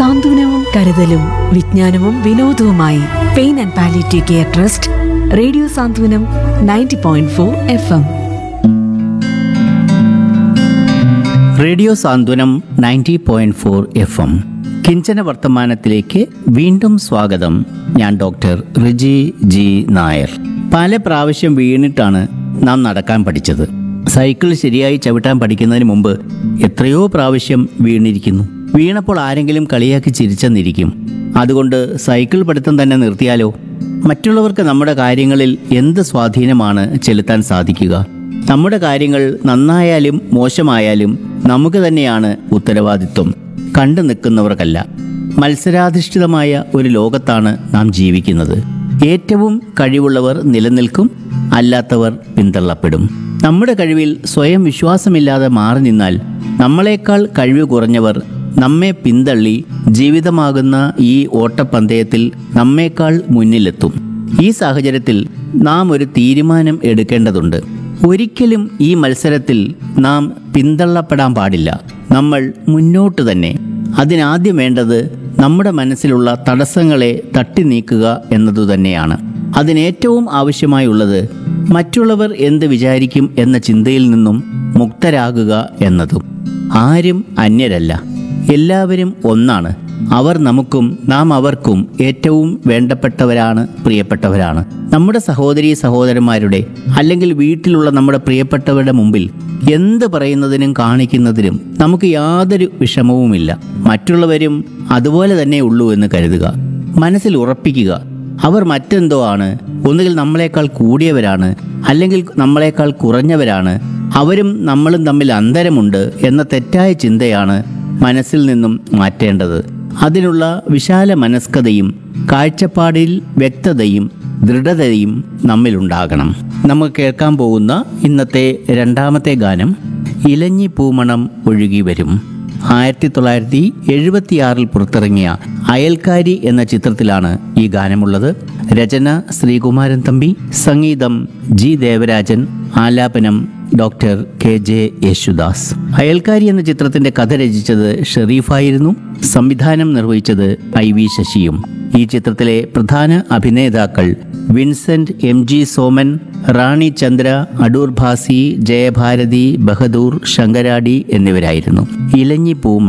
സാന്ത്വനവും കരുതലും വിജ്ഞാനവും വിനോദവുമായി pain and palliative care trust radio Santhwanam ninety point four F M radio Santhwanam ninety point four F M കിഞ്ചന വർത്തമാനത്തിലേക്ക് വീണ്ടും സ്വാഗതം ഞാൻ ഡോക്ടർ റിജി ജി നായർ പല പ്രാവശ്യം വീണിട്ടാണ് നാം നടക്കാൻ പഠിച്ചത് സൈക്കിൾ ശരിയായി ചവിട്ടാൻ പഠിക്കുന്നതിന് മുമ്പ് എത്രയോ പ്രാവശ്യം വീണിരിക്കുന്നു വീണപ്പോൾ ആരെങ്കിലും കളിയാക്കി ചിരിച്ചെന്നിരിക്കും അതുകൊണ്ട് സൈക്കിൾ പഠിത്തം തന്നെ നിർത്തിയാലോ മറ്റുള്ളവർക്ക് നമ്മുടെ കാര്യങ്ങളിൽ എന്ത് സ്വാധീനമാണ് ചെലുത്താൻ സാധിക്കുക നമ്മുടെ കാര്യങ്ങൾ നന്നായാലും മോശമായാലും നമുക്ക് തന്നെയാണ് ഉത്തരവാദിത്വം കണ്ടു നിൽക്കുന്നവർക്കല്ല മത്സരാധിഷ്ഠിതമായ ഒരു ലോകത്താണ് നാം ജീവിക്കുന്നത് ഏറ്റവും കഴിവുള്ളവർ നിലനിൽക്കും അല്ലാത്തവർ പിന്തള്ളപ്പെടും നമ്മുടെ കഴിവിൽ സ്വയം വിശ്വാസമില്ലാതെ മാറി നിന്നാൽ നമ്മളെക്കാൾ കഴിവ് കുറഞ്ഞവർ നമ്മെ പിന്തള്ളി ജീവിതമാകുന്ന ഈ ഓട്ടപ്പന്തയത്തിൽ നമ്മേക്കാൾ മുന്നിലെത്തും ഈ സാഹചര്യത്തിൽ നാം ഒരു തീരുമാനം എടുക്കേണ്ടതുണ്ട് ഒരിക്കലും ഈ മത്സരത്തിൽ നാം പിന്തള്ളപ്പെടാൻ പാടില്ല നമ്മൾ മുന്നോട്ട് തന്നെ അതിനാദ്യം വേണ്ടത് നമ്മുടെ മനസ്സിലുള്ള തടസ്സങ്ങളെ തട്ടി നീക്കുക എന്നതു തന്നെയാണ് അതിനേറ്റവും ആവശ്യമായുള്ളത് മറ്റുള്ളവർ എന്ത് വിചാരിക്കും എന്ന ചിന്തയിൽ നിന്നും മുക്തരാകുക എന്നതും ആരും അന്യരല്ല എല്ലാവരും ഒന്നാണ് അവർ നമുക്കും നാം അവർക്കും ഏറ്റവും വേണ്ടപ്പെട്ടവരാണ് പ്രിയപ്പെട്ടവരാണ് നമ്മുടെ സഹോദരി സഹോദരന്മാരുടെ അല്ലെങ്കിൽ വീട്ടിലുള്ള നമ്മുടെ പ്രിയപ്പെട്ടവരുടെ മുമ്പിൽ എന്ത് പറയുന്നതിനും കാണിക്കുന്നതിനും നമുക്ക് യാതൊരു വിഷമവുമില്ല മറ്റുള്ളവരും അതുപോലെ തന്നെ ഉള്ളൂ എന്ന് കരുതുക മനസ്സിൽ ഉറപ്പിക്കുക അവർ മറ്റെന്തോ ആണ് ഒന്നുകിൽ നമ്മളെക്കാൾ കൂടിയവരാണ് അല്ലെങ്കിൽ നമ്മളെക്കാൾ കുറഞ്ഞവരാണ് അവരും നമ്മളും തമ്മിൽ അന്തരമുണ്ട് എന്ന തെറ്റായ ചിന്തയാണ് മനസ്സിൽ നിന്നും മാറ്റേണ്ടത് അതിനുള്ള വിശാല മനസ്കതയും കാഴ്ചപ്പാടിൽ വ്യക്തതയും ദൃഢതയും നമ്മിലുണ്ടാകണം നമുക്ക് കേൾക്കാൻ പോകുന്ന ഇന്നത്തെ രണ്ടാമത്തെ ഗാനം ഇലഞ്ഞി പൂമണം ഒഴുകി വരും ആയിരത്തി തൊള്ളായിരത്തി എഴുപത്തിയാറിൽ പുറത്തിറങ്ങിയ അയൽക്കാരി എന്ന ചിത്രത്തിലാണ് ഈ ഗാനമുള്ളത് രചന ശ്രീകുമാരൻ തമ്പി സംഗീതം ജി ദേവരാജൻ ആലാപനം doctor K J Yesudas Ayalkkari എന്ന ചിത്രത്തിന്റെ കഥ രചിച്ചത് ഷെറീഫായിരുന്നു സംവിധാനം നിർവഹിച്ചത് ഐ വി ശശിയും ഈ ചിത്രത്തിലെ പ്രധാന അഭിനേതാക്കൾ Vincent M G Soman Rani Chandra Adoor Bhasi Jayabharathi Bahadur Sankaradi എന്നിവരായിരുന്നു ഇലഞ്ഞി പൂമ